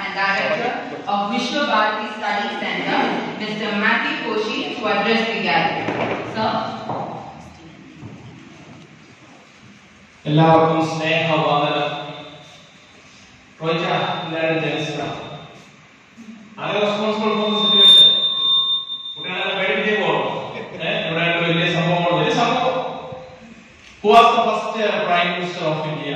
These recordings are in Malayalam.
and Director of Vishwa Bharati Study Center, Mr. Matthew Koshi, to address the gathering. Sir. എല്ലാവർക്കും സ്നേഹവന്ദനം റോയിച്ച എല്ലാവരും ജനിച്ചതാ ആരെ റെസ്പോൺസിബിൾ ഫോർ ദ സിറ്റുവേഷൻ കുട്ടികളെ പേടിപ്പിച്ചേ പോകണം ഏഹ് ഇവിടെ ആയിട്ട് വലിയ സംഭവങ്ങൾ വലിയ സംഭവം who was the first prime minister of India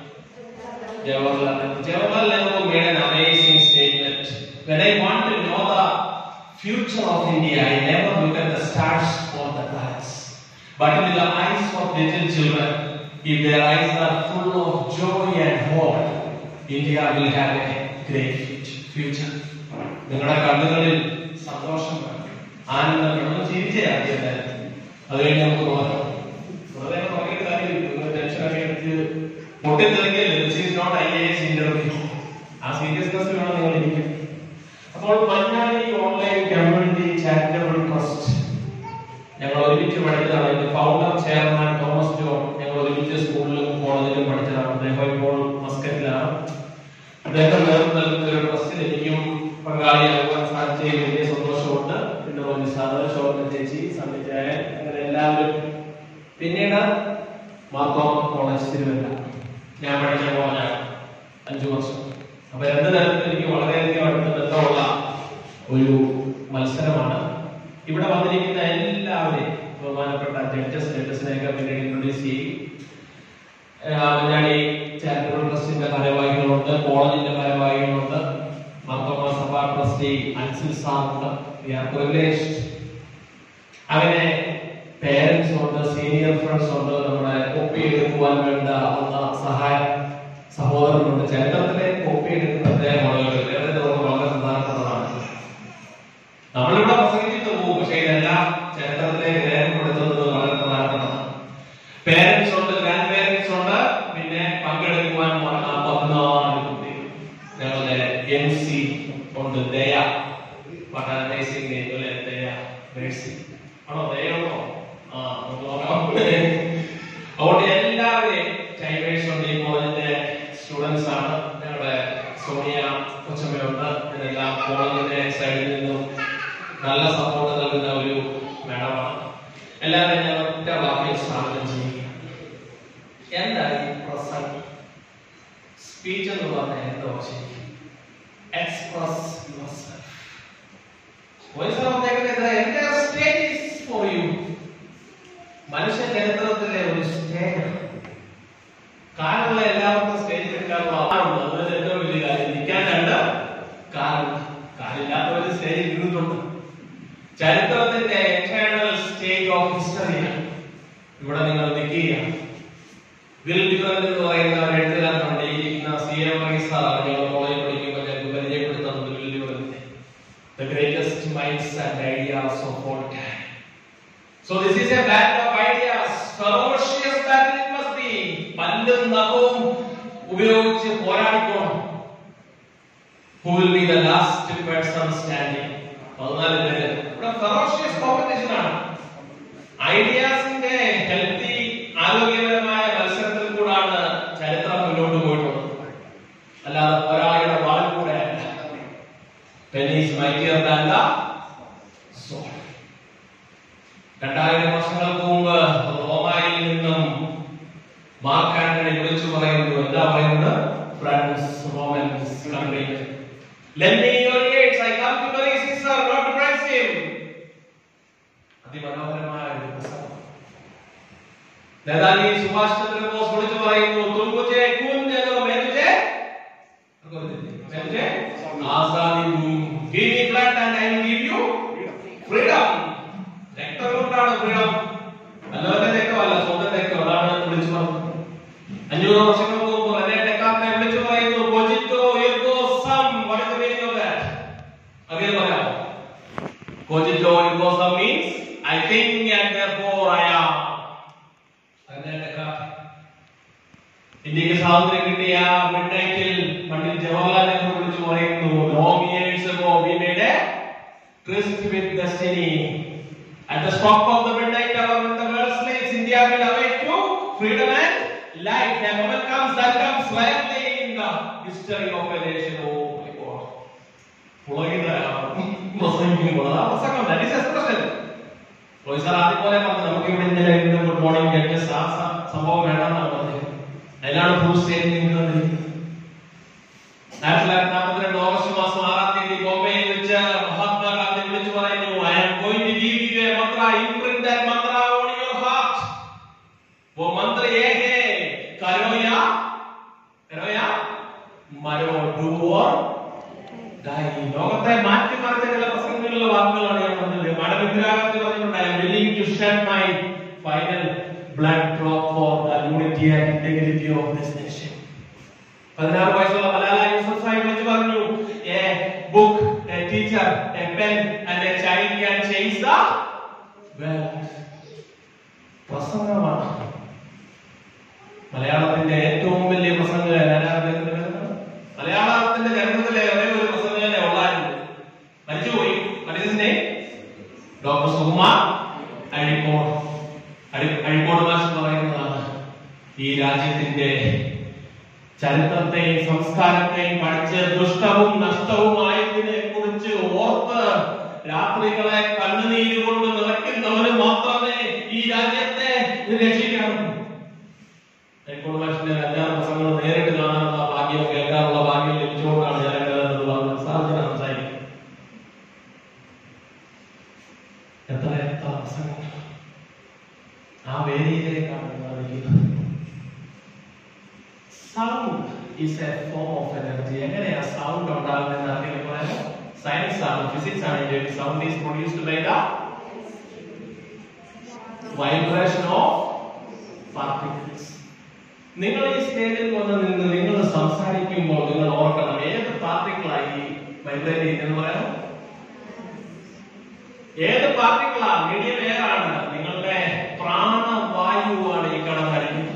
Jawaharlal Nehru Jawaharlal Nehru made an amazing statement when i want to know the future of india i never look at the stars or the planets but in the eyes of little children if their eyes are full of joy and hope india will have a great future future നിങ്ങളുടെ കണ്ണുകളിൽ സന്തോഷം വേണം ആനന്ദം വേണം ചിരിച്ചേ ആദ്യം അത് കഴിഞ്ഞ് നമുക്ക് നോക്കാം വെറുതെ പറഞ്ഞിട്ട് കാര്യമില്ല നിങ്ങൾ ടെൻഷനൊക്കെ എടുത്ത് പൊട്ടിത്തെറിക്കല്ലേ this is not I A S interview ആ സീരിയസ്നെസ് വേണം നിങ്ങൾ ഇരിക്കാൻ അപ്പോൾ Manjadi online community charitable trust ഞങ്ങൾ ഒരുമിച്ച് പഠിച്ചതാണ് ഇതിന്റെ ഫൗണ്ടർ ചെയർമാൻ തോമസ് ജോൺ ഞങ്ങൾ ഒരുമിച്ച് സ്കൂളിലും കോളേജിലും പഠിച്ചതാണ് അദ്ദേഹം ഇപ്പോൾ മസ്കറ്റിലാണ് അദ്ദേഹം നേതൃത്വം നൽകുന്ന ഒരു ട്രസ്റ്റിൽ എനിക്കും പങ്കാളിയാകുവാൻ സാധിച്ചതിൽ വലിയ സന്തോഷമുണ്ട് പിന്നെ റോജി സാറ് ശോഭന ചേച്ചി സമിതിയായ അങ്ങനെ എല്ലാവരും പിന്നീട് മാർത്തോമ കോളേജ് തിരുവല്ല ഞാൻ പഠിച്ച കോളേജാണ് അഞ്ചു വർഷം അപ്പൊ രണ്ട് തരത്തിൽ എനിക്ക് വളരെയധികം അടുത്ത ബന്ധമുള്ള ഒരു മത്സരമാണ് ഇവിടെ വന്നിരിക്കുന്ന എല്ലാവരെയും ബഹുമാനപ്പെട്ട ജഡ്ജസ് ജഡ്ജസിനെയൊക്കെ പിന്നീട് ഇൻട്രൊഡ്യൂസ് ചെയ്യും മഞ്ഞാടി ചാരിറ്റബിൾ ട്രസ്റ്റിന്റെ ഭാരവാഹികളുണ്ട് കോളേജിന്റെ ഭാരവാഹികളുണ്ട് മാർത്തോമ സഭാ ട്രസ്റ്റി അൻസിൽ സാറുണ്ട് വി ആർ പ്രിവിലേജ്ഡ് അങ്ങനെ പേരൻസ് ഉണ്ട് സീനിയർ ഫ്രണ്ട്സ് ഉണ്ട് നമ്മുടെ കോപ്പി എടുക്കുവാൻ വേണ്ട വന്ന സഹായ സഹോദരനുണ്ട് ചരിത്രത്തിലെ കോപ്പി എടുക്കുന്ന പ്രത്യേക ആളുകൾ വേറെ നമുക്ക് വളരെ പ്രധാനപ്പെട്ടതാണ് നമ്മളിവിടെ പ്രസംഗിച്ചിട്ട് പോകും പക്ഷേ ഇതെല്ലാം ചരിത്രത്തിലേക്ക് രേഖപ്പെടുത്തുന്നത് വളരെ പ്രധാനപ്പെട്ടതാണ് പേരൻസ് ഉണ്ട് ഗ്രാൻഡ് പേരൻസ് ഉണ്ട് പിന്നെ പങ്കെടുക്കുവാൻ വന്ന പതിനാല് കുട്ടികൾ ഞങ്ങളുടെ എം സി ഉണ്ട് ദയ വളരെ അമേസിംഗ് നെയിം അല്ലേ ദയ മേഴ്സി ആണോ ദയാണോ ആ നമുക്ക് നോക്കാം അതുകൊണ്ട് എല്ലാവരെയും ടൈമേഴ്സ് ഉണ്ട് ഈ കോളേജിന്റെ സ്റ്റുഡൻസ് ആണ് ഞങ്ങളുടെ സോണിയ കൊച്ചമ്മയുണ്ട് ഇതെല്ലാം കോളേജിന്റെ സൈഡിൽ നിന്നും നല്ല സപ്പോർട്ട് നൽകുന്ന ഒരു മാഡമാണ് എല്ലാവരെയും ഞാൻ ഒറ്റ വാക്കിൽ സ്വാഗതം ചെയ്യുക എന്താണ് ഈ പ്രസംഗം സ്പീച്ച് എന്ന് പറഞ്ഞാൽ എന്തോ ശരിക്കും express yourself voice of the എന്റെ സ്റ്റേജ് ഈസ് ഫോർ യു മനുഷ്യ ചരിത്രത്തിലെ ഒരു സ്റ്റേജ് കാലുള്ള എല്ലാവർക്കും സ്റ്റേജ് എടുക്കാനുള്ള ആളുണ്ട് അതുപോലെ ഏറ്റവും വലിയ കാര്യം നിൽക്കാൻ രണ്ട് കാലുണ്ട് കാലില്ലാത്തവര് സ്റ്റേജിൽ ഇരുന്നിട്ടുണ്ട് ചരിത്രത്തിന്റെ എറ്റേണൽ സ്റ്റേജ് ഓഫ് ഹിസ്റ്ററിയാണ് ഇവിടെ നിങ്ങൾ നിൽക്കുകയാണ് വിൽ ഡിഫറൻറ്റ് എന്ന് പറയുന്ന ഒരു എഴുത്തുകാരനുണ്ട് ഈ ഇരിക്കുന്ന സി എം സാറാണ് ഞങ്ങൾ കോളേജിൽ പഠിക്കുമ്പോൾ ഞങ്ങൾക്ക് പരിചയപ്പെടുത്തുന്നത് will different the greatest minds and ideas of all time. So this is a battle of ideas. Ferocious battle it must be. പല്ലും നഖവും ഉപയോഗിച്ച് പോരാടിക്കോണം Who will be the last person standing? പതിനാല് പേര് ഇവിടെ ഫെറോഷ്യസ് കോമ്പറ്റീഷൻ ആണ് ഐഡിയാസിന്റെ ഹെൽത്തി ആരോഗ്യപരമായ മത്സരത്തിൽ കൂടാണ് ചരിത്രം മുന്നോട്ട് പോയിട്ടുള്ളത് അല്ലാതെ ഒരാളുടെ വാൾ കൂടെ അല്ല Pen is mightier than the sword. രണ്ടായിരം വർഷങ്ങൾക്ക് മുമ്പ് റോമായിൽ നിന്നും മാർക്ക് ആന്റണി വിളിച്ചു പറയുന്നു എന്താ പറയുന്നത് friends romans country Lend me your gates, I come to bury Caesar, not to praise him. അതിമനോഹരമായ ഒരു പ്രസംഗം നേതാജി സുഭാഷ് ചന്ദ്രബോസ് വിളിച്ചു പറയുന്നു തും മുझे खून दे दो मैं तुझे मैं तुझे ആസാദി दूं give me blood and I will give you freedom രക്തം കൊണ്ടാണ് ഫ്രീഡം അല്ലാതെ രക്തമല്ല സ്വന്തം രക്തം അതാണ് വിളിച്ചു പറഞ്ഞത് അഞ്ഞൂറ് വർഷങ്ങൾക്ക് മുമ്പ് റെനെ ഡെക്കാർട്ടിനെ വിളിച്ചു പറയുന്നു cogito ergo sum what is the meaning of that അങ്ങനെ പറയാം cogito ergo sum means I think and therefore I am Rene Descartes ഇന്ത്യക്ക് സ്വാതന്ത്ര്യം കിട്ടിയ മിഡ് നൈറ്റിൽ പണ്ഡിറ്റ് ജവഹർലാൽ നെഹ്റു വിളിച്ചു പറയുന്നു long years ago we made a tryst with destiny at the stop of the midnight hour when the world slaves India will awake to freedom and life a moment comes that comes rarely in the history of a nation oh my god ചോദിക്കുമ്പോൾ അതാ പ്രസംഗം that is expression. Roy sir ആദ്യം പോലെ പറഞ്ഞു നമുക്ക് ഇവിടെ ഇന്നലെ ഇരുന്ന് ഗുഡ് മോർണിംഗ് ജഡ്ജസ് ആ സ- സംഭവം വേണമെന്നാണ് പറഞ്ഞത് അതിലാണ് ഫുൾ സ്റ്റേറ്റ് നിങ്ങൾ ആയിരത്തി തൊള്ളായിരത്തി നാൽപ്പത്തിരണ്ട് ഓഗസ്റ്റ് മാസം ആറാം തീയതി ബോംബെയിൽ വെച്ച് മഹാത്മാഗാന്ധി വിളിച്ചു പറയുന്നു I am going to give you A Mantra imprint that Mantra on your heart वो मंत्र ये है करो या करो या മരോ ഡു ഓർ ഡൈ ലോകത്തെ മാറ്റി മറിച്ച ചില പ്രസംഗങ്ങളിലുള്ള വാക്കുകളാണ് ഞാൻ പറഞ്ഞത് മാഡം ഇന്ദിരാഗാന്ധി പറഞ്ഞിട്ടുണ്ട് I M willing to shed my final blood drop for the unity and integrity of this nation പതിനാറ് വയസ്സുള്ള മലാല യൂസഫ് സാഹിബ് വെച്ച് പറഞ്ഞു A book A teacher A pen and A child can change the world പ്രസംഗമാണ് മലയാളത്തിന്റെ ഏറ്റവും വലിയ പ്രസംഗകൻ ആരാണ് അദ്ദേഹത്തിന്റെ പേര്? മലയാളത്തിന്റെ ചരിത്രത്തിലെ ഒരേ ഒരു പ്രസംഗകനെ ഉള്ളായിരുന്നു മരിച്ചുപോയി മരിച്ചതിന്റെ ഡോക്ടർ സുകുമാർ അഴിക്കോട് അഴി- അഴിക്കോട് മാഷ് പറയുന്നതാണ് ഈ രാജ്യത്തിന്റെ ചരിത്രത്തെയും സംസ്കാരത്തെയും പഠിച്ച് ദുഷ്ടവും നഷ്ടവുമായതിനെ കുറിച്ച് ഓർത്ത് രാത്രികളെ കണ്ണുനീര് കൊണ്ട് നിറയ്ക്കുന്നവന് മാത്രമേ ഈ രാജ്യത്തെ രക്ഷിക്കാവൂ ഹൈക്കോടതി മാഷിന്റെ അഞ്ചാറ് പ്രസംഗങ്ങൾ നേരിട്ട് കാണാനുള്ള ഭാഗ്യം കേൾക്കാനുള്ള ഭാഗ്യം ലഭിച്ചുകൊണ്ടാണ് ഞാൻ എന്നത് പറഞ്ഞു സാർജന സംസാരിക്കും എത്ര എത്ര പ്രസംഗങ്ങൾ ആ വേദിയിലേക്കാണ് നിങ്ങൾ ഇരിക്കുന്നത് sound is a form of energy എങ്ങനെയാ സൗണ്ട് ഉണ്ടാകുന്നത് ആർക്കെങ്കിലും പറയാമോ സയൻസ് ആണ് ഫിസിക്സ് ആണ് sound is produced by the vibration of particles നിങ്ങൾ ഈ സ്റ്റേജിൽ വന്ന് നിന്ന് നിങ്ങൾ സംസാരിക്കുമ്പോൾ നിങ്ങൾ ഓർക്കണം ഏത് പാർട്ടിക്കിളായി വൈബ്രേറ്റ് ചെയ്യുന്നത് പറയാമോ ഏത് പാർട്ടിക്കിളാ മീഡിയം ഏതാണ് നിങ്ങളുടെ പ്രാണവായുവാണ് ഈ കടന്നടിക്കുന്നത്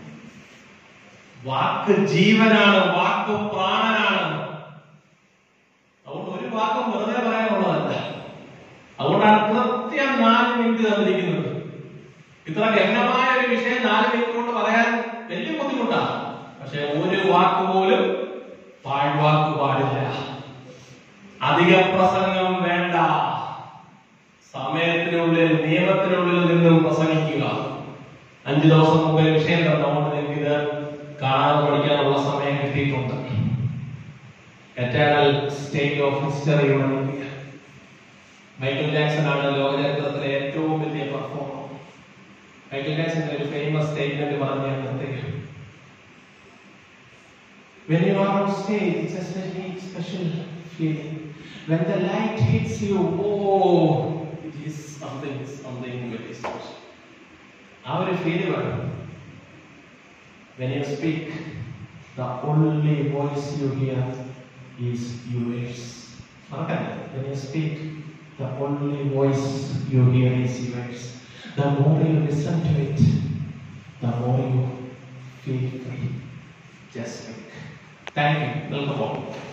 വാക്ക് ജീവനാണ് വാക്ക് പ്രാണനാണ് അതുകൊണ്ട് ഒരു വാക്കും വെറുതെ പറയാനുള്ളതല്ല അതുകൊണ്ടാണ് കൃത്യം നാല് മിനിറ്റ് തന്നിരിക്കുന്നത് ഇത്ര ഗഹനമായ ഒരു വിഷയം നാല് മിനിറ്റ് കൊണ്ട് പറയാൻ വലിയ ബുദ്ധിമുട്ടാണ് പക്ഷെ ഒരു വാക്ക് പോലും പാഴ്വാക്ക് പാടില്ല അധിക പ്രസംഗം വേണ്ട സമയത്തിനുള്ളിൽ നിയമത്തിനുള്ളിൽ നിന്നും പ്രസംഗിക്കുക അഞ്ചു ദിവസം മുമ്പ് ഒരു വിഷയം തന്നുകൊണ്ട് നിങ്ങൾക്ക് ഇത് കാണാതെ പഠിക്കാനുള്ള സമയം കിട്ടിയിട്ടുണ്ട് eternal state of history India Michael Jackson ആണ് ലോകചരിത്രത്തിലെ ഏറ്റവും വലിയ പെർഫോമർ മൈക്കിൾ ജാക്സന്റെ ഒരു ഫേമസ് സ്റ്റേറ്റ്മെന്റ് പറഞ്ഞു ഞാൻ നിർത്തുകയാണ് When you are on stage, it's a very special feeling. When the light hits you, oh, it is something, something very special. ആ ഒരു ഫീല് വേണം When you speak, the only voice you hear is yours. മറക്കണ്ട. When you speak, the only voice you hear is yours. The more you listen to it, the more you feel free. Just speak. Thank you. Welcome all.